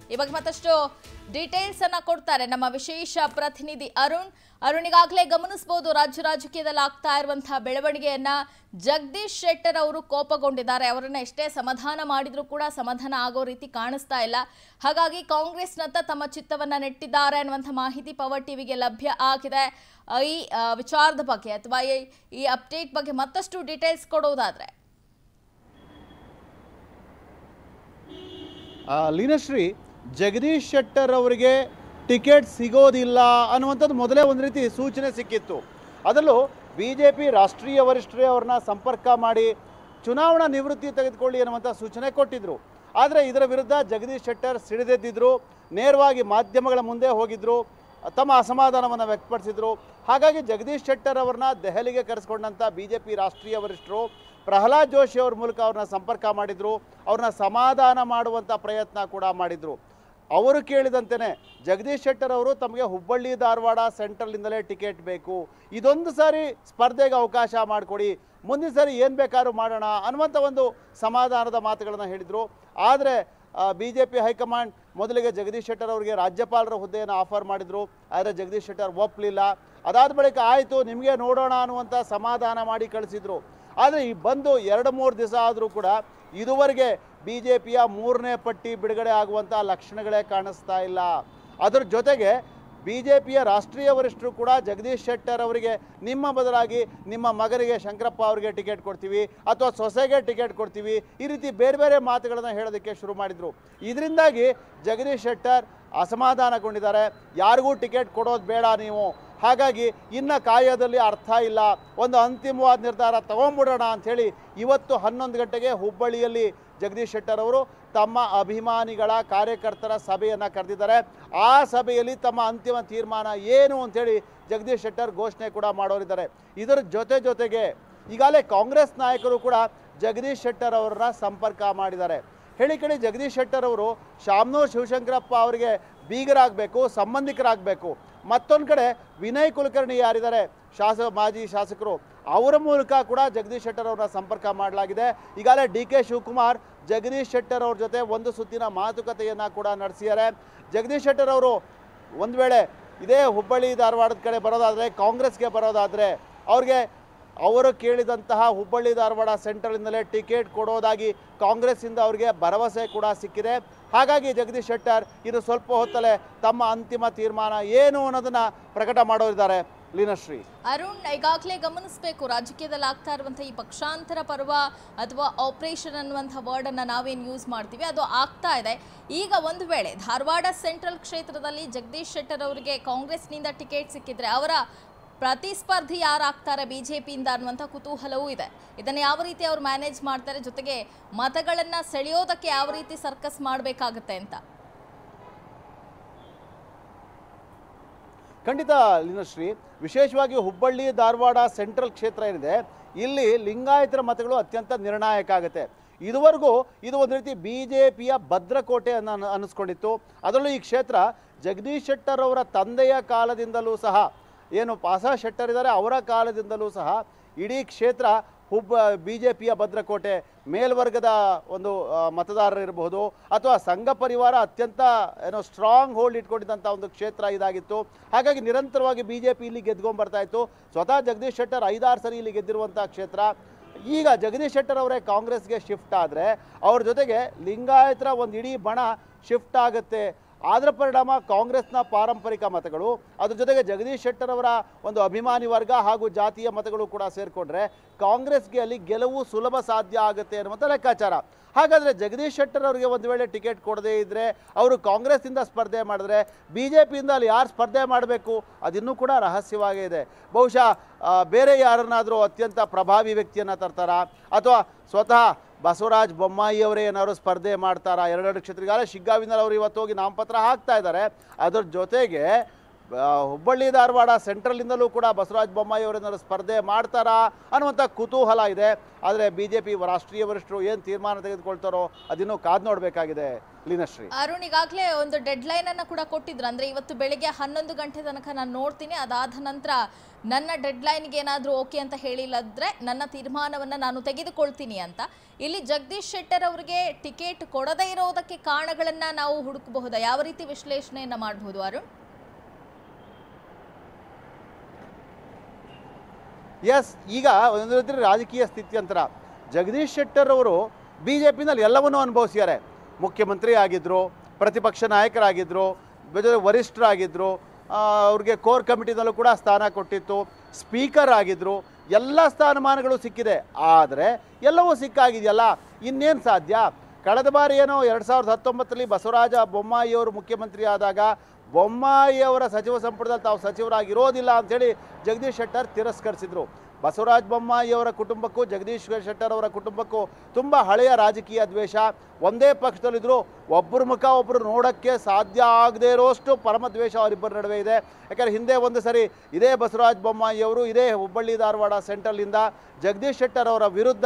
ಈ ಬಗ್ಗೆ ಮತ್ತಷ್ಟು ಡೀಟೇಲ್ಸ್ ಅನ್ನ ಕೊಡ್ತಾರೆ ನಮ್ಮ ವಿಶೇಷ ಪ್ರತಿನಿಧಿ ಅರುಣ್ ಅರುಣ್ ಈಗಾಗಲೇ ಗಮನಿಸಬಹುದು ರಾಜ್ಯ ರಾಜಕೀಯದಲ್ಲಿ ಆಗ್ತಾ ಇರುವಂತಹ ಬೆಳವಣಿಗೆಯನ್ನ ಜಗದೀಶ್ ಶೆಟ್ಟರ್ ಅವರು ಕೋಪಗೊಂಡಿದ್ದಾರೆ ಅವರನ್ನ ಎಷ್ಟೇ ಸಮಾಧಾನ ಮಾಡಿದ್ರು ಕೂಡ ಸಮಾಧಾನ ಆಗೋ ರೀತಿ ಕಾಣಿಸ್ತಾ ಇಲ್ಲ ಹಾಗಾಗಿ ಕಾಂಗ್ರೆಸ್ನತ್ತ ತಮ್ಮ ಚಿತ್ತವನ್ನ ನೆಟ್ಟಿದ್ದಾರೆ ಅನ್ನುವಂಥ ಮಾಹಿತಿ ಪವರ್ ಟಿವಿಗೆ ಲಭ್ಯ ಆಗಿದೆ ಆ, ಈ ಆ, ವಿಚಾರದ ಬಗ್ಗೆ ಅಥವಾ ಈ- ಈ ಅಪ್ಡೇಟ್ ಬಗ್ಗೆ ಮತ್ತಷ್ಟು ಡೀಟೇಲ್ಸ್ ಕೊಡೋದಾದ್ರೆ ಆ, ಲೀನಶ್ರೀ ಜಗದೀಶ್ ಶೆಟ್ಟರ್ ಅವರಿಗೆ ಟಿಕೆಟ್ ಸಿಗೋದಿಲ್ಲ ಅನ್ನುವಂಥದ್ದು ಮೊದಲೇ ಒಂದು ರೀತಿ ಸೂಚನೆ ಸಿಕ್ಕಿತ್ತು ಅದರಲ್ಲೂ ಬಿ ಜೆ ಪಿ ರಾಷ್ಟ್ರೀಯ ವರಿಷ್ಠರೇ ಅವ್ರನ್ನ ಸಂಪರ್ಕ ಮಾಡಿ ಚುನಾವಣಾ ನಿವೃತ್ತಿ ತೆಗೆದುಕೊಳ್ಳಿ ಅನ್ನುವಂಥ ಸೂಚನೆ ಕೊಟ್ಟಿದ್ರು ಆದರೆ ಇದರ ವಿರುದ್ಧ ಜಗದೀಶ್ ಶೆಟ್ಟರ್ ಸಿಡಿದೆದ್ದಿದ್ರು ನೇರವಾಗಿ ಮಾಧ್ಯಮಗಳ ಮುಂದೆ ಹೋಗಿದ್ರು ತಮ್ಮ ಅಸಮಾಧಾನವನ್ನು ವ್ಯಕ್ತಪಡಿಸಿದ್ರು ಹಾಗಾಗಿ ಜಗದೀಶ್ ಶೆಟ್ಟರ್ ಅವರನ್ನ ದೆಹಲಿಗೆ ಕರೆಸ್ಕೊಂಡಂಥ ಬಿ ಜೆ ಪಿ ರಾಷ್ಟ್ರೀಯ ವರಿಷ್ಠರು ಪ್ರಹ್ಲಾದ್ ಜೋಶಿ ಅವ್ರ ಮೂಲಕ ಅವ್ರನ್ನ ಸಂಪರ್ಕ ಮಾಡಿದ್ರು ಅವ್ರನ್ನ ಸಮಾಧಾನ ಮಾಡುವಂಥ ಪ್ರಯತ್ನ ಕೂಡ ಮಾಡಿದ್ರು ಅವರು ಕೇಳಿದಂತೆಯೇ ಜಗದೀಶ್ ಶೆಟ್ಟರ್ ಅವರು ತಮಗೆ ಹುಬ್ಬಳ್ಳಿ ಧಾರವಾಡ ಸೆಂಟ್ರಲ್ನಿಂದಲೇ ಟಿಕೆಟ್ ಬೇಕು ಇದೊಂದು ಸಾರಿ ಸ್ಪರ್ಧೆಗೆ ಅವಕಾಶ ಮಾಡಿಕೊಡಿ ಮುಂದಿನ ಸಾರಿ ಏನು ಬೇಕಾದ್ರೂ ಮಾಡೋಣ ಅನ್ನುವಂಥ ಒಂದು ಸಮಾಧಾನದ ಮಾತುಗಳನ್ನು ಹೇಳಿದರು ಆದರೆ ಬಿ ಜೆ ಪಿ ಹೈಕಮಾಂಡ್ ಮೊದಲಿಗೆ ಜಗದೀಶ್ ಶೆಟ್ಟರ್ ಅವರಿಗೆ ರಾಜ್ಯಪಾಲರ ಹುದ್ದೆಯನ್ನು ಆಫರ್ ಮಾಡಿದರು ಆದರೆ ಜಗದೀಶ್ ಶೆಟ್ಟರ್ ಒಪ್ಪಲಿಲ್ಲ ಅದಾದ ಬಳಿಕ ಆಯಿತು ನಿಮಗೆ ನೋಡೋಣ ಅನ್ನುವಂಥ ಸಮಾಧಾನ ಮಾಡಿ ಕಳಿಸಿದರು ಆದರೆ ಈ ಬಂದು ಎರಡು ಮೂರು ದಿವಸ ಆದರೂ ಕೂಡ ಇದುವರೆಗೆ ಬಿ ಜೆ ಪಿಯ ಮೂರನೇ ಪಟ್ಟಿ ಬಿಡುಗಡೆ ಆಗುವಂಥ ಲಕ್ಷಣಗಳೇ ಕಾಣಿಸ್ತಾ ಇಲ್ಲ ಅದರ ಜೊತೆಗೆ ಬಿ ಜೆ ಪಿಯ ರಾಷ್ಟ್ರೀಯ ವರಿಷ್ಠರು ಕೂಡ ಜಗದೀಶ್ ಶೆಟ್ಟರ್ ಅವರಿಗೆ ನಿಮ್ಮ ಬದಲಾಗಿ ನಿಮ್ಮ ಮಗನಿಗೆ ಶಂಕರಪ್ಪ ಅವರಿಗೆ ಟಿಕೆಟ್ ಕೊಡ್ತೀವಿ ಅಥವಾ ಸೊಸೆಗೆ ಟಿಕೆಟ್ ಕೊಡ್ತೀವಿ ಈ ರೀತಿ ಬೇರೆ ಬೇರೆ ಮಾತುಗಳನ್ನು ಹೇಳೋದಕ್ಕೆ ಶುರು ಮಾಡಿದರು ಇದರಿಂದಾಗಿ ಜಗದೀಶ್ ಶೆಟ್ಟರ್ ಅಸಮಾಧಾನಗೊಂಡಿದ್ದಾರೆ ಯಾರಿಗೂ ಟಿಕೆಟ್ ಕೊಡೋದು ಬೇಡ ನೀವು ಹಾಗಾಗಿ ಇನ್ನು ಕಾಯೋದಲ್ಲಿ ಅರ್ಥ ಇಲ್ಲ ಒಂದು ಅಂತಿಮವಾದ ನಿರ್ಧಾರ ತಗೊಂಬಿಡೋಣ ಅಂಥೇಳಿ ಇವತ್ತು ಹನ್ನೊಂದು ಗಂಟೆಗೆ ಹುಬ್ಬಳ್ಳಿಯಲ್ಲಿ ಜಗದೀಶ್ ಶೆಟ್ಟರ್ ಅವರು ತಮ್ಮ ಅಭಿಮಾನಿಗಳ ಕಾರ್ಯಕರ್ತರ ಸಭೆಯನ್ನು ಕರೆದಿದ್ದಾರೆ ಆ ಸಭೆಯಲ್ಲಿ ತಮ್ಮ ಅಂತಿಮ ತೀರ್ಮಾನ ಏನು ಅಂಥೇಳಿ ಜಗದೀಶ್ ಶೆಟ್ಟರ್ ಘೋಷಣೆ ಕೂಡ ಮಾಡೋರಿದ್ದಾರೆ ಇದರ ಜೊತೆ ಜೊತೆಗೆ ಈಗಾಗಲೇ ಕಾಂಗ್ರೆಸ್ ನಾಯಕರು ಕೂಡ ಜಗದೀಶ್ ಶೆಟ್ಟರ್ ಅವರನ್ನ ಸಂಪರ್ಕ ಮಾಡಿದ್ದಾರೆ ಹೇಳಿ ಕೇಳಿ ಜಗದೀಶ್ ಶೆಟ್ಟರ್ ಅವರು ಶಾಮನೂರ್ ಶಿವಶಂಕರಪ್ಪ ಅವರಿಗೆ ಬೀಗರಾಗಬೇಕು ಸಂಬಂಧಿಕರಾಗಬೇಕು ಮತ್ತೊಂದು ಕಡೆ ವಿನಯ್ ಕುಲಕರ್ಣಿ ಯಾರಿದ್ದಾರೆ ಶಾಸಕ ಮಾಜಿ ಶಾಸಕರು ಅವರ ಮೂಲಕ ಕೂಡ ಜಗದೀಶ್ ಶೆಟ್ಟರ್ ಅವರನ್ನ ಸಂಪರ್ಕ ಮಾಡಲಾಗಿದೆ ಈಗಾಗಲೇ ಡಿ ಕೆ ಶಿವಕುಮಾರ್ ಜಗದೀಶ್ ಶೆಟ್ಟರ್ ಅವ್ರ ಜೊತೆ ಒಂದು ಸುತ್ತಿನ ಮಾತುಕತೆಯನ್ನು ಕೂಡ ನಡೆಸಿದ್ದಾರೆ ಜಗದೀಶ್ ಶೆಟ್ಟರ್ ಅವರು ಒಂದು ವೇಳೆ ಇದೇ ಹುಬ್ಬಳ್ಳಿ ಧಾರವಾಡದ ಕಡೆ ಬರೋದಾದರೆ ಕಾಂಗ್ರೆಸ್ಗೆ ಬರೋದಾದರೆ ಅವ್ರಿಗೆ ಅವರು ಕೇಳಿದಂತಹ ಹುಬ್ಬಳ್ಳಿ ಧಾರವಾಡ ಸೆಂಟ್ರಲ್ನಿಂದಲೇ ಟಿಕೆಟ್ ಕೊಡೋದಾಗಿ ಕಾಂಗ್ರೆಸ್ಸಿಂದ ಅವರಿಗೆ ಭರವಸೆ ಕೂಡ ಸಿಕ್ಕಿದೆ ಹಾಗಾಗಿ ಜಗದೀಶ್ ಶೆಟ್ಟರ್ ಇನ್ನು ಸ್ವಲ್ಪ ಹೊತ್ತಲ್ಲೇ ತಮ್ಮ ಅಂತಿಮ ತೀರ್ಮಾನ ಏನು ಅನ್ನೋದನ್ನ ಪ್ರಕಟ ಮಾಡೋರಿದ್ದಾರೆ ಲೀನಶ್ರೀ ಅರುಣ್ ಈಗಾಗಲೇ ಗಮನಿಸಬೇಕು ರಾಜಕೀಯದಲ್ಲಿ ಆಗ್ತಾ ಇರುವಂತಹ ಈ ಪಕ್ಷಾಂತರ ಪರ್ವ ಅಥವಾ ಆಪರೇಷನ್ ಅನ್ನುವಂಥ ವರ್ಡ್ ಅನ್ನ ನಾವೇನು ಯೂಸ್ ಮಾಡ್ತೀವಿ ಅದು ಆಗ್ತಾ ಇದೆ ಈಗ ಒಂದು ವೇಳೆ ಧಾರವಾಡ ಸೆಂಟ್ರಲ್ ಕ್ಷೇತ್ರದಲ್ಲಿ ಜಗದೀಶ್ ಶೆಟ್ಟರ್ ಅವರಿಗೆ ಕಾಂಗ್ರೆಸ್ನಿಂದ ಟಿಕೆಟ್ ಸಿಕ್ಕಿದ್ರೆ ಅವರ ಪ್ರತಿಸ್ಪರ್ಧಿ ಯಾರಾಗ್ತಾರೆ ಬಿಜೆಪಿಯಿಂದ ಅನ್ನುವಂಥ ಕುತೂಹಲವೂ ಇದೆ ಇದನ್ನು ಯಾವ ರೀತಿ ಅವ್ರು ಮ್ಯಾನೇಜ್ ಮಾಡ್ತಾರೆ ಜೊತೆಗೆ ಮತಗಳನ್ನ ಸೆಳೆಯೋದಕ್ಕೆ ಯಾವ ರೀತಿ ಸರ್ಕಸ್ ಮಾಡಬೇಕಾಗತ್ತೆ ಅಂತ ಖಂಡಿತ ಲೀನಶ್ರೀ ವಿಶೇಷವಾಗಿ ಹುಬ್ಬಳ್ಳಿ ಧಾರವಾಡ ಸೆಂಟ್ರಲ್ ಕ್ಷೇತ್ರ ಏನಿದೆ ಇಲ್ಲಿ ಲಿಂಗಾಯತರ ಮತಗಳು ಅತ್ಯಂತ ನಿರ್ಣಾಯಕ ಆಗುತ್ತೆ ಇದುವರೆಗೂ ಇದು ಒಂದು ರೀತಿ ಬಿ ಜೆ ಪಿಯ ಭದ್ರಕೋಟೆ ಅನ್ನ ಅನ್ನಿಸ್ಕೊಂಡಿತ್ತು ಅದರಲ್ಲೂ ಈ ಕ್ಷೇತ್ರ ಜಗದೀಶ್ ಶೆಟ್ಟರ್ ಅವರ ತಂದೆಯ ಕಾಲದಿಂದಲೂ ಸಹ ಏನು ಪಾಸ ಶೆಟ್ಟರ್ ಇದ್ದಾರೆ ಅವರ ಕಾಲದಿಂದಲೂ ಸಹ ಇಡೀ ಕ್ಷೇತ್ರ ಹುಬ್ಬ ಬಿ ಜೆ ಪಿಯ ಭದ್ರಕೋಟೆ ಮೇಲ್ವರ್ಗದ ಒಂದು ಆ, ಮತದಾರರಿರಬಹುದು ಅಥವಾ ಸಂಘ ಪರಿವಾರ ಅತ್ಯಂತ ಏನೋ ಸ್ಟ್ರಾಂಗ್ ಹೋಲ್ಡ್ ಇಟ್ಕೊಂಡಿದ್ದಂಥ ಒಂದು ಕ್ಷೇತ್ರ ಇದಾಗಿತ್ತು ಹಾಗಾಗಿ ನಿರಂತರವಾಗಿ ಬಿ ಜೆ ಪಿ ಇಲ್ಲಿ ಗೆದ್ಕೊಂಡ್ಬರ್ತಾ ಇತ್ತು ಸ್ವತಃ ಜಗದೀಶ್ ಶೆಟ್ಟರ್ ಐದಾರು ಸರಿ ಇಲ್ಲಿ ಗೆದ್ದಿರುವಂಥ ಕ್ಷೇತ್ರ ಈಗ ಜಗದೀಶ್ ಶೆಟ್ಟರ್ ಅವರೇ ಕಾಂಗ್ರೆಸ್ಗೆ ಶಿಫ್ಟ್ ಆದರೆ ಅವ್ರ ಜೊತೆಗೆ ಲಿಂಗಾಯತರ ಒಂದು ಇಡೀ ಬಣ ಶಿಫ್ಟ್ ಆಗುತ್ತೆ ಅದರ ಪರಿಣಾಮ ಕಾಂಗ್ರೆಸ್ನ ಪಾರಂಪರಿಕ ಮತಗಳು ಅದ್ರ ಜೊತೆಗೆ ಜಗದೀಶ್ ಶೆಟ್ಟರ್ ಅವರ ಒಂದು ಅಭಿಮಾನಿ ವರ್ಗ ಹಾಗೂ ಜಾತಿಯ ಮತಗಳು ಕೂಡ ಸೇರಿಕೊಂಡ್ರೆ ಕಾಂಗ್ರೆಸ್ಗೆ ಅಲ್ಲಿ ಗೆಲುವು ಸುಲಭ ಸಾಧ್ಯ ಆಗುತ್ತೆ ಅನ್ನುವಂಥ ಲೆಕ್ಕಾಚಾರ ಹಾಗಾದರೆ ಜಗದೀಶ್ ಶೆಟ್ಟರ್ ಅವರಿಗೆ ಒಂದು ವೇಳೆ ಟಿಕೆಟ್ ಕೊಡದೇ ಇದ್ದರೆ ಅವರು ಕಾಂಗ್ರೆಸ್ಸಿಂದ ಸ್ಪರ್ಧೆ ಮಾಡಿದ್ರೆ ಬಿ ಜೆ ಪಿಯಿಂದ ಅಲ್ಲಿ ಯಾರು ಸ್ಪರ್ಧೆ ಮಾಡಬೇಕು ಅದಿನ್ನೂ ಕೂಡ ರಹಸ್ಯವಾಗೇ ಇದೆ ಬಹುಶಃ ಆ, ಬೇರೆ ಯಾರನ್ನಾದರೂ ಅತ್ಯಂತ ಪ್ರಭಾವಿ ವ್ಯಕ್ತಿಯನ್ನು ತರ್ತಾರಾ ಅಥವಾ ಸ್ವತಃ ಬಸವರಾಜ ಬೊಮ್ಮಾಯಿ ಅವರೇ ಏನಾದ್ರು ಸ್ಪರ್ಧೆ ಮಾಡ್ತಾರಾ ಎರಡೆರಡು ಕ್ಷೇತ್ರಗಾಲ ಶಿಗ್ಗಾವಿನಲ್ಲಿ ಅವರು ಇವತ್ತು ಹೋಗಿ ನಾಮಪತ್ರ ಹಾಕ್ತಾ ಇದ್ದಾರೆ ಅದರ ಜೊತೆಗೆ ಆ, ಹುಬ್ಬಳ್ಳಿ ಧಾರವಾಡ ಸೆಂಟ್ರಲಿಂದಲೂ ಕೂಡ ಬಸವರಾಜ ಬೊಮ್ಮಾಯಿ ಅವರೇನಾದ್ರು ಸ್ಪರ್ಧೆ ಮಾಡ್ತಾರಾ ಅನ್ನುವಂಥ ಕುತೂಹಲ ಇದೆ ಆದರೆ ಬಿ ಜೆ ಪಿ ರಾಷ್ಟ್ರೀಯ ವರಿಷ್ಠರು ಏನು ತೀರ್ಮಾನ ತೆಗೆದುಕೊಳ್ತಾರೋ ಅದಿನ್ನೂ ಕಾದು ನೋಡಬೇಕಾಗಿದೆ ಲೀನಶ್ರೀ ಅರುಣ್ ಈಗಾಗಲೇ ಒಂದು ಡೆಡ್ ಲೈನ್ ಅನ್ನ ಕೂಡ ಕೊಟ್ಟಿದ್ರು ಅಂದ್ರೆ ಇವತ್ತು ಬೆಳಿಗ್ಗೆ ಹನ್ನೊಂದು ಗಂಟೆ ತನಕ ನಾನು ನೋಡ್ತೀನಿ ಅದಾದ ನಂತರ ನನ್ನ ಡೆಡ್ ಲೈನ್ಗೆ ಏನಾದರೂ ಓಕೆ ಅಂತ ಹೇಳಿಲ್ಲದ್ರೆ ನನ್ನ ತೀರ್ಮಾನವನ್ನ ನಾನು ತೆಗೆದುಕೊಳ್ತೀನಿ ಅಂತ ಇಲ್ಲಿ ಜಗದೀಶ್ ಶೆಟ್ಟರ್ ಅವರಿಗೆ ಟಿಕೆಟ್ ಕೊಡದೇ ಇರೋದಕ್ಕೆ ಕಾರಣಗಳನ್ನ ನಾವು ಹುಡುಕಬಹುದಾ ಯಾವ ರೀತಿ ವಿಶ್ಲೇಷಣೆಯನ್ನ ಮಾಡಬಹುದು ಅರುಣ್ ಎಸ್ ಈಗ ಒಂದು ರೀತಿ ರಾಜಕೀಯ ಸ್ಥಿತ್ಯಂತರ ಜಗದೀಶ್ ಶೆಟ್ಟರ್ ಅವರು ಬಿ ಜೆ ಪಿನಲ್ಲಿ ಎಲ್ಲವನ್ನೂ ಅನುಭವಿಸಿದ್ದಾರೆ ಮುಖ್ಯಮಂತ್ರಿ ಆಗಿದ್ದರು ಪ್ರತಿಪಕ್ಷ ನಾಯಕರಾಗಿದ್ದರು ಜೊತೆ ವರಿಷ್ಠರಾಗಿದ್ದರು ಆ, ಅವ್ರಿಗೆ ಕೋರ್ ಕಮಿಟಿನಲ್ಲೂ ಕೂಡ ಸ್ಥಾನ ಕೊಟ್ಟಿತ್ತು ಸ್ಪೀಕರ್ ಆಗಿದ್ದರು ಎಲ್ಲ ಸ್ಥಾನಮಾನಗಳು ಸಿಕ್ಕಿದೆ ಆದರೆ ಎಲ್ಲವೂ ಸಿಕ್ಕಾಗಿದೆಯಲ್ಲ ಇನ್ನೇನು ಸಾಧ್ಯ ಕಳೆದ ಬಾರಿ ಏನೋ ಎರಡು ಸಾವಿರದ ಹತ್ತೊಂಬತ್ತರಲ್ಲಿ ಬಸವರಾಜ ಬೊಮ್ಮಾಯಿ ಅವರು ಮುಖ್ಯಮಂತ್ರಿ ಆದಾಗ ಬೊಮ್ಮಾಯಿ ಅವರ ಸಚಿವ ಸಂಪುಟದಲ್ಲಿ ತಾವು ಸಚಿವರಾಗಿರೋದಿಲ್ಲ ಅಂಥೇಳಿ ಜಗದೀಶ್ ಶೆಟ್ಟರ್ ತಿರಸ್ಕರಿಸಿದರು ಬಸವರಾಜ ಬೊಮ್ಮಾಯಿ ಅವರ ಕುಟುಂಬಕ್ಕೂ ಜಗದೀಶ್ ಶೆಟ್ಟರ್ ಅವರ ಕುಟುಂಬಕ್ಕೂ ತುಂಬ ಹಳೆಯ ರಾಜಕೀಯ ದ್ವೇಷ ಒಂದೇ ಪಕ್ಷದಲ್ಲಿದ್ದರು ಒಬ್ಬರ ಮುಖ ಒಬ್ಬರು ನೋಡೋಕ್ಕೆ ಸಾಧ್ಯ ಆಗದೇ ಇರೋಷ್ಟು ಪರಮ ದ್ವೇಷ ಅವರಿಬ್ಬರ ನಡುವೆ ಇದೆ ಯಾಕಂದರೆ ಹಿಂದೆ ಒಂದು ಸರಿ ಇದೇ ಬಸವರಾಜ ಬೊಮ್ಮಾಯಿ ಅವರು ಇದೇ ಹುಬ್ಬಳ್ಳಿ ಧಾರವಾಡ ಸೆಂಟ್ರಲ್ನಿಂದ ಜಗದೀಶ್ ಶೆಟ್ಟರ್ ಅವರ ವಿರುದ್ಧ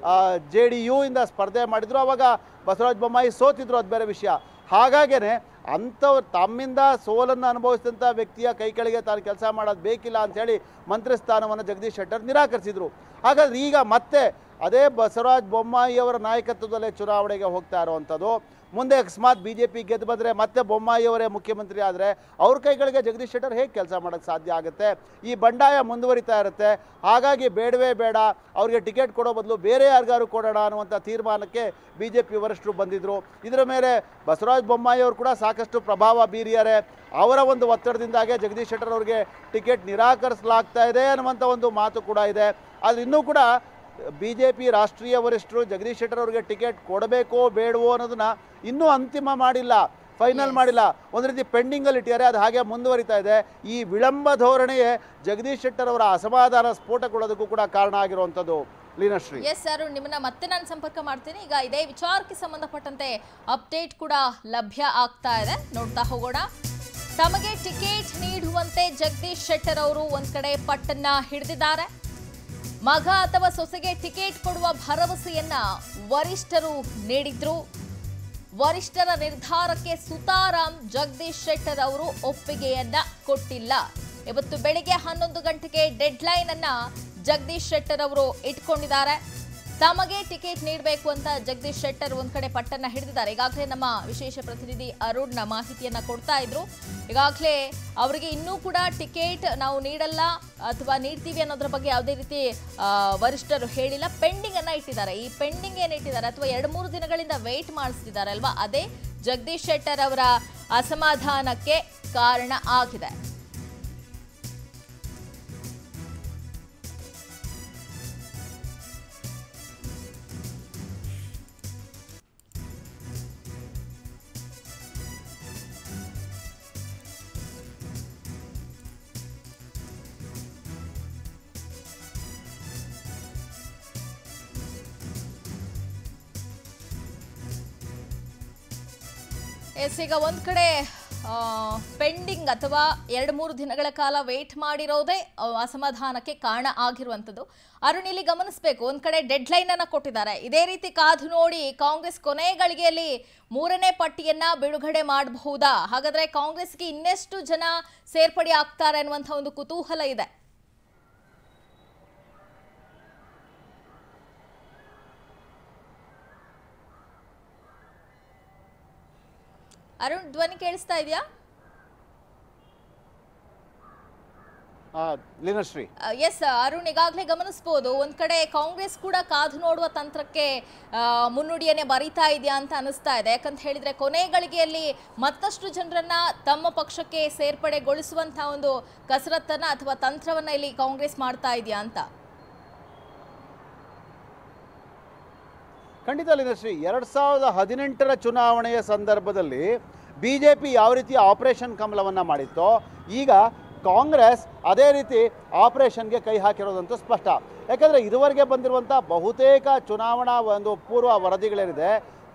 ಜೆ ಡಿ ಯು ಇಂದ ಸ್ಪರ್ಧೆ ಮಾಡಿದ್ರು ಅವಾಗ ಬಸವರಾಜ ಬೊಮ್ಮಾಯಿ ಸೋತಿದ್ರು ಅದು ಬೇರೆ ವಿಷಯ ಹಾಗಾಗೇ ಅಂಥವ್ರು ತಮ್ಮಿಂದ ಸೋಲನ್ನು ಅನುಭವಿಸಿದಂಥ ವ್ಯಕ್ತಿಯ ಕೈ ಕೆಳಗೆ ತಾನು ಕೆಲಸ ಮಾಡೋದು ಬೇಕಿಲ್ಲ ಅಂಥೇಳಿ ಮಂತ್ರಿ ಸ್ಥಾನವನ್ನು ಜಗದೀಶ್ ಶೆಟ್ಟರ್ ನಿರಾಕರಿಸಿದರು ಹಾಗಾದ್ರೆ ಈಗ ಮತ್ತೆ ಅದೇ ಬಸವರಾಜ ಬೊಮ್ಮಾಯಿ ಅವರ ನಾಯಕತ್ವದಲ್ಲೇ ಚುನಾವಣೆಗೆ ಹೋಗ್ತಾ ಇರುವಂಥದ್ದು ಮುಂದೆ ಅಕಸ್ಮಾತ್ ಬಿ ಜೆ ಪಿ ಗೆದ್ದು ಬಂದರೆ ಮತ್ತೆ ಬೊಮ್ಮಾಯಿ ಅವರೇ ಮುಖ್ಯಮಂತ್ರಿ ಆದರೆ ಅವ್ರ ಕೈಗಳಿಗೆ ಜಗದೀಶ್ ಶೆಟ್ಟರ್ ಹೇಗೆ ಕೆಲಸ ಮಾಡೋಕ್ಕೆ ಸಾಧ್ಯ ಆಗುತ್ತೆ ಈ ಬಂಡಾಯ ಮುಂದುವರಿತಾ ಇರುತ್ತೆ ಹಾಗಾಗಿ ಬೇಡವೇ ಬೇಡ ಅವ್ರಿಗೆ ಟಿಕೆಟ್ ಕೊಡೋ ಬದಲು ಬೇರೆ ಯಾರಿಗಾರು ಕೊಡೋಣ ಅನ್ನುವಂಥ ತೀರ್ಮಾನಕ್ಕೆ ಬಿ ಜೆ ಪಿ ವರಿಷ್ಠರು ಬಂದಿದ್ದರು ಇದರ ಮೇಲೆ ಬಸವರಾಜ ಬೊಮ್ಮಾಯಿ ಅವರು ಕೂಡ ಸಾಕಷ್ಟು ಪ್ರಭಾವ ಬೀರಿದ್ದಾರೆ ಅವರ ಒಂದು ಒತ್ತಡದಿಂದಾಗೆ ಜಗದೀಶ್ ಶೆಟ್ಟರ್ ಅವರಿಗೆ ಟಿಕೆಟ್ ನಿರಾಕರಿಸಲಾಗ್ತಾ ಇದೆ ಅನ್ನುವಂಥ ಒಂದು ಮಾತು ಕೂಡ ಇದೆ ಆದರೆ ಇನ್ನೂ ಕೂಡ ಬಿ ಜೆ ಪಿ ರಾಷ್ಟ್ರೀಯ ವರಿಷ್ಠರು ಜಗದೀಶ್ ಶೆಟ್ಟರ್ ಅವರಿಗೆ ಟಿಕೆಟ್ ಕೊಡಬೇಕೋ ಬೇಡವೋ ಅನ್ನೋದನ್ನ ಇನ್ನೂ ಅಂತಿಮ ಮಾಡಿಲ್ಲ ಫೈನಲ್ Yes. ಮಾಡಿಲ್ಲ ಒಂದು ರೀತಿ ಪೆಂಡಿಂಗಲ್ಲಿ ಇಟ್ಟಿದ್ದಾರೆ ಅದು ಹಾಗೆ ಮುಂದುವರಿತಾ ಇದೆ ಈ ವಿಳಂಬ ಧೋರಣೆಯೇ ಜಗದೀಶ್ ಶೆಟ್ಟರ್ ಅವರ ಅಸಮಾಧಾನ ಸ್ಫೋಟಗೊಳ್ಳೋದಕ್ಕೂ ಕೂಡ ಕಾರಣ ಆಗಿರುವಂಥದ್ದು ಲೀನಶ್ರೀ ಎಸ್ ಸರ್ ನಿಮ್ಮನ್ನ ಮತ್ತೆ ನಾನು ಸಂಪರ್ಕ ಮಾಡ್ತೀನಿ ಈಗ ಇದೇ ವಿಚಾರಕ್ಕೆ ಸಂಬಂಧಪಟ್ಟಂತೆ ಅಪ್ಡೇಟ್ ಕೂಡ ಲಭ್ಯ ಆಗ್ತಾ ಇದೆ ನೋಡ್ತಾ ಹೋಗೋಣ ತಮಗೆ ಟಿಕೆಟ್ ನೀಡುವಂತೆ ಜಗದೀಶ್ ಶೆಟ್ಟರ್ ಅವರು ಒಂದ್ ಕಡೆ ಪಟ್ಟನ್ನ ಹಿಡಿದಿದ್ದಾರೆ ಮಗ ಅಥವಾ ಸೊಸೆಗೆ ಟಿಕೆಟ್ ಕೊಡುವ ಭರವಸೆಯನ್ನ ವರಿಷ್ಠರು ನೀಡಿದ್ರು ವರಿಷ್ಠರ ನಿರ್ಧಾರಕ್ಕೆ ಸುತಾರಾಮ್ ಜಗದೀಶ್ ಶೆಟ್ಟರ್ ಅವರು ಒಪ್ಪಿಗೆಯನ್ನ ಕೊಟ್ಟಿಲ್ಲ ಇವತ್ತು ಬೆಳಿಗ್ಗೆ ಹನ್ನೊಂದು ಗಂಟೆಗೆ ಡೆಡ್ ಲೈನ್ ಅನ್ನ ಜಗದೀಶ್ ಶೆಟ್ಟರ್ ಅವರು ಇಟ್ಕೊಂಡಿದ್ದಾರೆ ತಮಗೆ ಟಿಕೆಟ್ ನೀಡಬೇಕು ಅಂತ ಜಗದೀಶ್ ಶೆಟ್ಟರ್ ಒಂದ್ ಕಡೆ ಪಟ್ಟನ್ನ ಹಿಡಿದಿದ್ದಾರೆ ಈಗಾಗಲೇ ನಮ್ಮ ವಿಶೇಷ ಪ್ರತಿನಿಧಿ ಅರುಣ್ನ ಮಾಹಿತಿಯನ್ನ ಕೊಡ್ತಾ ಇದ್ರು ಈಗಾಗಲೇ ಅವರಿಗೆ ಇನ್ನೂ ಕೂಡ ಟಿಕೆಟ್ ನಾವು ನೀಡಲ್ಲ ಅಥವಾ ನೀಡ್ತೀವಿ ಅನ್ನೋದ್ರ ಬಗ್ಗೆ ಯಾವುದೇ ರೀತಿ ಆ, ವರಿಷ್ಠರು ಹೇಳಿಲ್ಲ ಪೆಂಡಿಂಗ್ ಅನ್ನ ಇಟ್ಟಿದ್ದಾರೆ ಈ ಪೆಂಡಿಂಗ್ ಏನ್ ಇಟ್ಟಿದ್ದಾರೆ ಅಥವಾ ಎರಡು ಮೂರು ದಿನಗಳಿಂದ ವೇಟ್ ಮಾಡಿಸ್ತಿದ್ದಾರೆ ಅಲ್ವಾ ಅದೇ ಜಗದೀಶ್ ಶೆಟ್ಟರ್ ಅವರ ಅಸಮಾಧಾನಕ್ಕೆ ಕಾರಣ ಆಗಿದೆ ಎಸ್ ಈಗ ಒಂದ್ ಕಡೆ ಪೆಂಡಿಂಗ್ ಅಥವಾ ಎರಡು ಮೂರು ದಿನಗಳ ಕಾಲ ವೇಟ್ ಮಾಡಿರೋದೇ ಆ, ಅಸಮಾಧಾನಕ್ಕೆ ಕಾರಣ ಆಗಿರುವಂಥದ್ದು ಅರುಣ್ ಇಲ್ಲಿ ಗಮನಿಸಬೇಕು ಒಂದ್ ಕಡೆ ಡೆಡ್ ಲೈನ್ ಅನ್ನ ಕೊಟ್ಟಿದ್ದಾರೆ ಇದೇ ರೀತಿ ಕಾದು ನೋಡಿ ಕಾಂಗ್ರೆಸ್ ಕೊನೆ ಗಳಿಗೆಯಲ್ಲಿ ಮೂರನೇ ಪಟ್ಟಿಯನ್ನ ಬಿಡುಗಡೆ ಮಾಡಬಹುದಾ ಹಾಗಾದ್ರೆ ಕಾಂಗ್ರೆಸ್ಗೆ ಇನ್ನೆಷ್ಟು ಜನ ಸೇರ್ಪಡೆ ಆಗ್ತಾರೆ ಅನ್ನುವಂಥ ಒಂದು ಕುತೂಹಲ ಇದೆ ಅರುಣ್ ಧ್ವನಿ ಕೇಳಿಸ್ತಾ ಇದೆಯಾ ಆ, ಲೀನಶ್ರೀ ಎಸ್ ಅರುಣ್ ಈಗಾಗಲೇ ಗಮನಿಸಬಹುದು ಒಂದ್ ಕಡೆ ಕಾಂಗ್ರೆಸ್ ಕೂಡ ಕಾದು ನೋಡುವ ತಂತ್ರಕ್ಕೆ ಆ, ಮುನ್ನುಡಿಯನ್ನೇ ಬರಿತಾ ಇದೆಯಾ ಅಂತ ಅನಿಸ್ತಾ ಇದೆ ಯಾಕಂತ ಹೇಳಿದ್ರೆ ಕೊನೆ ಗಳಿಗೆಯಲ್ಲಿ ಮತ್ತಷ್ಟು ಜನರನ್ನ ತಮ್ಮ ಪಕ್ಷಕ್ಕೆ ಸೇರ್ಪಡೆಗೊಳಿಸುವಂತಹ ಒಂದು ಕಸರತ್ತನ್ನ ಅಥವಾ ತಂತ್ರವನ್ನ ಇಲ್ಲಿ ಕಾಂಗ್ರೆಸ್ ಮಾಡ್ತಾ ಇದೆಯಾ ಅಂತ ಖಂಡಿತ ಲೀನಶ್ರೀ ಎರಡು ಸಾವಿರದ ಹದಿನೆಂಟರ ಚುನಾವಣೆಯ ಸಂದರ್ಭದಲ್ಲಿ ಬಿ ಜೆ ಪಿ ಯಾವ ರೀತಿ ಆಪರೇಷನ್ ಕಮಲವನ್ನು ಮಾಡಿತ್ತೋ ಈಗ ಕಾಂಗ್ರೆಸ್ ಅದೇ ರೀತಿ ಆಪರೇಷನ್ಗೆ ಕೈ ಹಾಕಿರೋದಂತೂ ಸ್ಪಷ್ಟ ಯಾಕಂದರೆ ಇದುವರೆಗೆ ಬಂದಿರುವಂಥ ಬಹುತೇಕ ಚುನಾವಣಾ ಒಂದು ಪೂರ್ವ ವರದಿಗಳೇನಿದೆ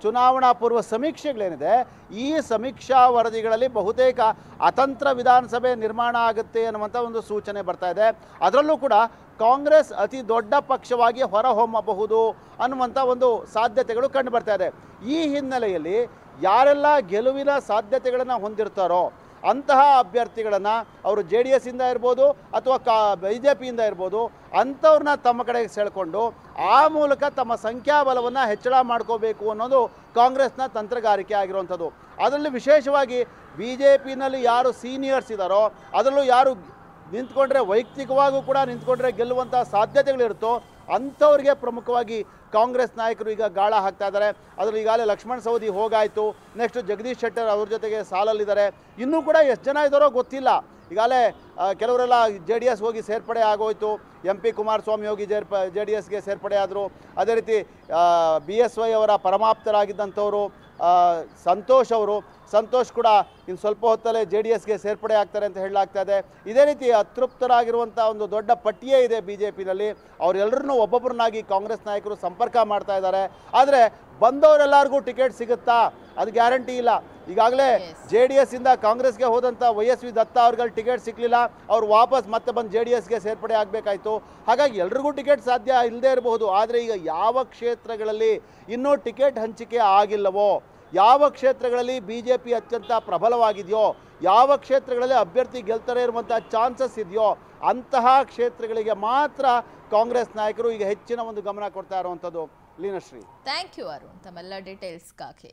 ಚುನಾವಣಾ ಪೂರ್ವ ಸಮೀಕ್ಷೆಗಳೇನಿದೆ ಈ ಸಮೀಕ್ಷಾ ವರದಿಗಳಲ್ಲಿ ಬಹುತೇಕ ಅತಂತ್ರ ವಿಧಾನಸಭೆ ನಿರ್ಮಾಣ ಆಗುತ್ತೆ ಅನ್ನುವಂಥ ಒಂದು ಸೂಚನೆ ಬರ್ತಾ ಇದೆ ಅದರಲ್ಲೂ ಕೂಡ ಕಾಂಗ್ರೆಸ್ ಅತಿ ದೊಡ್ಡ ಪಕ್ಷವಾಗಿ ಹೊರಹೊಮ್ಮಬಹುದು ಅನ್ನುವಂಥ ಒಂದು ಸಾಧ್ಯತೆಗಳು ಕಂಡು ಬರ್ತಾ ಇದೆ ಈ ಹಿನ್ನೆಲೆಯಲ್ಲಿ ಯಾರೆಲ್ಲ ಗೆಲುವಿನ ಸಾಧ್ಯತೆಗಳನ್ನು ಹೊಂದಿರ್ತಾರೋ ಅಂತಹ ಅಭ್ಯರ್ಥಿಗಳನ್ನು ಅವರು ಜೆ ಡಿ ಎಸ್ಸಿಂದ ಇರ್ಬೋದು ಅಥವಾ ಕಾ ಬಿ ಜೆ ಪಿಯಿಂದ ಇರ್ಬೋದು ಅಂಥವ್ರನ್ನ ತಮ್ಮ ಕಡೆಗೆ ಸೆಳ್ಕೊಂಡು ಆ ಮೂಲಕ ತಮ್ಮ ಸಂಖ್ಯಾಬಲವನ್ನು ಹೆಚ್ಚಳ ಮಾಡ್ಕೋಬೇಕು ಅನ್ನೋದು ಕಾಂಗ್ರೆಸ್ನ ತಂತ್ರಗಾರಿಕೆ ಆಗಿರುವಂಥದ್ದು ಅದರಲ್ಲಿ ವಿಶೇಷವಾಗಿ ಬಿ ಜೆ ಪಿನಲ್ಲಿ ಯಾರು ಸೀನಿಯರ್ಸ್ ಇದ್ದಾರೋ ಅದರಲ್ಲೂ ಯಾರು ನಿಂತ್ಕೊಂಡ್ರೆ ವೈಯಕ್ತಿಕವಾಗೂ ಕೂಡ ನಿಂತ್ಕೊಂಡ್ರೆ ಗೆಲ್ಲುವಂಥ ಸಾಧ್ಯತೆಗಳಿರುತ್ತೋ ಅಂಥವ್ರಿಗೆ ಪ್ರಮುಖವಾಗಿ ಕಾಂಗ್ರೆಸ್ ನಾಯಕರು ಈಗ ಗಾಳ ಹಾಕ್ತಾ ಇದ್ದಾರೆ ಅದರಲ್ಲಿ ಈಗಾಗಲೇ ಲಕ್ಷ್ಮಣ್ ಸವದಿ ಹೋಗಾಯಿತು ನೆಕ್ಸ್ಟ್ ಜಗದೀಶ್ ಶೆಟ್ಟರ್ ಅವ್ರ ಜೊತೆಗೆ ಸಾಲಲ್ಲಿದ್ದಾರೆ ಇನ್ನೂ ಕೂಡ ಎಷ್ಟು ಜನ ಇದ್ದಾರೋ ಗೊತ್ತಿಲ್ಲ ಈಗಾಗಲೇ ಆ, ಕೆಲವರೆಲ್ಲ ಜೆ ಡಿ ಎಸ್ ಹೋಗಿ ಸೇರ್ಪಡೆ ಆಗೋಯ್ತು ಎಂ ಪಿ ಕುಮಾರಸ್ವಾಮಿ ಹೋಗಿ ಜೇರ್ಪ ಜೆ ಡಿ ಎಸ್ಗೆ ಸೇರ್ಪಡೆ ಆದರು ಅದೇ ರೀತಿ ಬಿ ಎಸ್ ವೈ ಅವರ ಪರಮಾಪ್ತರಾಗಿದ್ದಂಥವರು ಆ, ಸಂತೋಷ್ ಅವರು ಸಂತೋಷ್ ಕೂಡ ಇನ್ನು ಸ್ವಲ್ಪ ಹೊತ್ತಲ್ಲೇ ಜೆ ಡಿ ಎಸ್ಗೆ ಸೇರ್ಪಡೆ ಆಗ್ತಾರೆ ಅಂತ ಹೇಳಲಾಗ್ತಾ ಇದೆ ಇದೇ ರೀತಿ ಅತೃಪ್ತರಾಗಿರುವಂಥ ಒಂದು ದೊಡ್ಡ ಪಟ್ಟಿಯೇ ಇದೆ ಬಿ ಜೆ ಪಿನಲ್ಲಿ ಅವರೆಲ್ಲರನ್ನೂ ಒಬ್ಬೊಬ್ಬರನ್ನಾಗಿ ಕಾಂಗ್ರೆಸ್ ನಾಯಕರು ಸಂಪರ್ಕ ಮಾಡ್ತಾ ಇದ್ದಾರೆ ಆದರೆ ಬಂದವರೆಲ್ಲರಿಗೂ ಟಿಕೆಟ್ ಸಿಗುತ್ತಾ ಅದು ಗ್ಯಾರಂಟಿ ಇಲ್ಲ ಈಗಾಗಲೇ Yes. ಜೆ ಡಿ ಎಸ್ ಇಂದ ಕಾಂಗ್ರೆಸ್ಗೆ ಹೋದಂಥ ವೈ ಎಸ್ ವಿ ದತ್ತ ಅವ್ರಿಗೆ ಟಿಕೆಟ್ ಸಿಕ್ಕಲಿಲ್ಲ ಅವ್ರು ವಾಪಸ್ ಮತ್ತೆ ಬಂದು ಜೆ ಡಿ ಎಸ್ಗೆ ಸೇರ್ಪಡೆ ಆಗಬೇಕಾಯ್ತು ಹಾಗಾಗಿ ಎಲ್ರಿಗೂ ಟಿಕೆಟ್ ಸಾಧ್ಯ ಇಲ್ಲದೆ ಇರಬಹುದು ಆದರೆ ಈಗ ಯಾವ ಕ್ಷೇತ್ರಗಳಲ್ಲಿ ಇನ್ನೂ ಟಿಕೆಟ್ ಹಂಚಿಕೆ ಆಗಿಲ್ಲವೋ ಯಾವ ಕ್ಷೇತ್ರಗಳಲ್ಲಿ ಬಿ ಜೆ ಪಿ ಅತ್ಯಂತ ಪ್ರಬಲವಾಗಿದೆಯೋ ಯಾವ ಕ್ಷೇತ್ರಗಳಲ್ಲಿ ಅಭ್ಯರ್ಥಿ ಗೆಲ್ತಾರೆ ಇರುವಂಥ ಚಾನ್ಸಸ್ ಇದೆಯೋ ಅಂತಹ ಕ್ಷೇತ್ರಗಳಿಗೆ ಮಾತ್ರ ಕಾಂಗ್ರೆಸ್ ನಾಯಕರು ಈಗ ಹೆಚ್ಚಿನ ಒಂದು ಗಮನ ಕೊಡ್ತಾ ಇರುವಂಥದ್ದು ಲೀನಶ್ರೀ ಥ್ಯಾಂಕ್ ಯು ಅರುಣ್ ತಮ್ಮೆಲ್ಲ ಡೀಟೇಲ್ಸ್ಗಾಗಿ